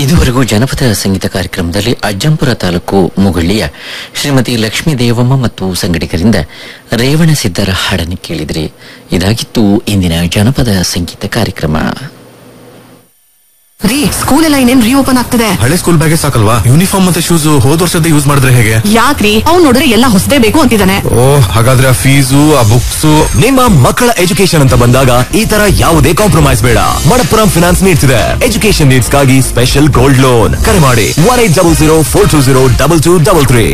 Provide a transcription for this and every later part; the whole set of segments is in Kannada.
ಇದುವರೆಗೂ ಜನಪದ ಸಂಗೀತ ಕಾರ್ಯಕ್ರಮದಲ್ಲಿ ಅಜ್ಜಂಪುರ ತಾಲೂಕು ಮುಗುಳ್ಳಿಯ ಶ್ರೀಮತಿ ಲಕ್ಷ್ಮೀ ದೇವಮ್ಮ ಮತ್ತು ಸಂಗಡಿಗರಿಂದ ರೇವಣ ಸಿದ್ದರ ಹಾಡನ್ನು ಕೇಳಿದ್ರಿ ಇದಾಗಿತ್ತು ಇಂದಿನ ಜನಪದ ಸಂಗೀತ ಕಾರ್ಯಕ್ರಮ ರೀ ಸ್ಕೂಲ್ ಎಲ್ಲ ಇನ್ನೇನ್ ರೀಓಪನ್ ಆಗ್ತದೆ ಹಳೆ ಸ್ಕೂಲ್ ಬ್ಯಾಗೆ ಸಾಕಲ್ವಾ ಯೂನಿಫಾರ್ಮ್ ಮತ್ತೆ ಶೂಸ್ ಹೋದ್ ವರ್ಷದ ಯೂಸ್ ಮಾಡಿದ್ರೆ ಹೇಗೆ ಯಾಕ್ರಿ ಅವ್ನ್ ನೋಡಿದ್ರೆ ಎಲ್ಲ ಹೊಸದೇ ಬೇಕು ಅಂತಿದ್ದಾನೆ ಓ ಹಾಗಾದ್ರೆ ಆ ಫೀಸು ಆ ಬುಕ್ಸ್ ನಿಮ್ಮ ಮಕ್ಕಳ ಎಜುಕೇಶನ್ ಅಂತ ಬಂದಾಗ ಈ ತರ ಯಾವುದೇ ಕಾಂಪ್ರಮೈಸ್ ಬೇಡ ಮಣಪ್ಪುರಂ ಫಿನಾನ್ಸ್ ನೀಡ್ತಿದೆ ಎಜುಕೇಶನ್ ನೀಡ್ಸ್ ಗಾಗಿ ಸ್ಪೆಷಲ್ ಗೋಲ್ಡ್ ಲೋನ್ ಕರೆ ಮಾಡಿ one eight double zero four two zero double two double three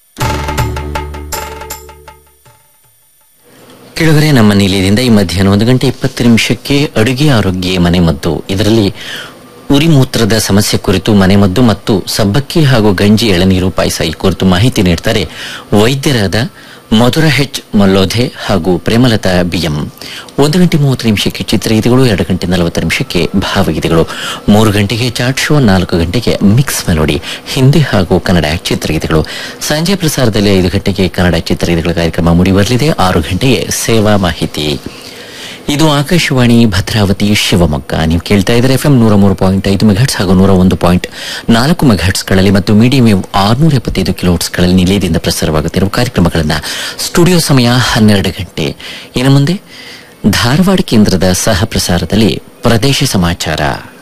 ಕೆಳಗರೆ ನಮ್ಮ ನಿಲಯದಿಂದ ಈ ಮಧ್ಯಾಹ್ನ ಒಂದು ಗಂಟೆ ಇಪ್ಪತ್ತು ನಿಮಿಷಕ್ಕೆ ಅಡುಗೆ ಆರೋಗ್ಯ ಮನೆಮದ್ದು ಇದರಲ್ಲಿ ಉರಿಮೂತ್ರದ ಸಮಸ್ಯೆ ಕುರಿತು ಮನೆಮದ್ದು ಮತ್ತು ಸಬ್ಬಕ್ಕಿ ಹಾಗೂ ಗಂಜಿ ಎಳನೀರು ಪಾಯಸ ಈ ಕುರಿತು ಮಾಹಿತಿ ನೀಡ್ತಾರೆ ವೈದ್ಯರಾದ ಮಧುರ ಹೆಚ್ ಮಲ್ಲೋಧೆ ಹಾಗೂ ಪ್ರೇಮಲತಾ ಬಿಎಂ ಒಂದು ಗಂಟೆ ಮೂವತ್ತು ನಿಮಿಷಕ್ಕೆ ಚಿತ್ರಗೀತೆಗಳು ಎರಡು ಗಂಟೆ ನಲವತ್ತು ನಿಮಿಷಕ್ಕೆ ಭಾವಗೀತೆಗಳು ಮೂರು ಗಂಟೆಗೆ ಚಾಟ್ ಶೋ ನಾಲ್ಕು ಗಂಟೆಗೆ ಮಿಕ್ಸ್ ಮೆಲೋಡಿ ಹಿಂದಿ ಹಾಗೂ ಕನ್ನಡ ಚಿತ್ರಗೀತೆಗಳು ಸಂಜೆ ಪ್ರಸಾರದಲ್ಲಿ ಐದು ಗಂಟೆಗೆ ಕನ್ನಡ ಚಿತ್ರಗೀತೆಗಳ ಕಾರ್ಯಕ್ರಮ ಮೂಡಿಬರಲಿದೆ ಆರು ಗಂಟೆಗೆ ಸೇವಾ ಮಾಹಿತಿ ಇದು ಆಕಾಶವಾಣಿ ಭದ್ರಾವತಿ ಶಿವಮೊಗ್ಗ ನೀವು ಕೇಳ್ತಾ ಇದ್ರೆ ಎಫ್ ಎಂ ನೂರ ಮೂರು ಪಾಯಿಂಟ್ ಐದು ಮೆಗಾಟ್ಸ್ ಹಾಗೂ ನೂರ ಒಂದು ಪಾಯಿಂಟ್ ನಾಲ್ಕು ಮೆಗಾಟ್ಸ್ಗಳಲ್ಲಿ ಮತ್ತು ಮೀಡಿಯಂ ವೇವ್ ಆರುನೂರ ಎಪ್ಪತ್ತೈದು ಕಿಲೋಟ್ಸ್ಗಳಲ್ಲಿ ನಿಲಯದಿಂದ ಪ್ರಸಾರವಾಗುತ್ತಿರುವ ಕಾರ್ಯಕ್ರಮಗಳನ್ನು ಸ್ಟುಡಿಯೋ ಸಮಯ ಹನ್ನೆರಡು ಗಂಟೆ ಇನ್ನು ಮುಂದೆ ಧಾರವಾಡ ಕೇಂದ್ರದ ಸಹ ಪ್ರಸಾರದಲ್ಲಿ ಪ್ರದೇಶ ಸಮಾಚಾರ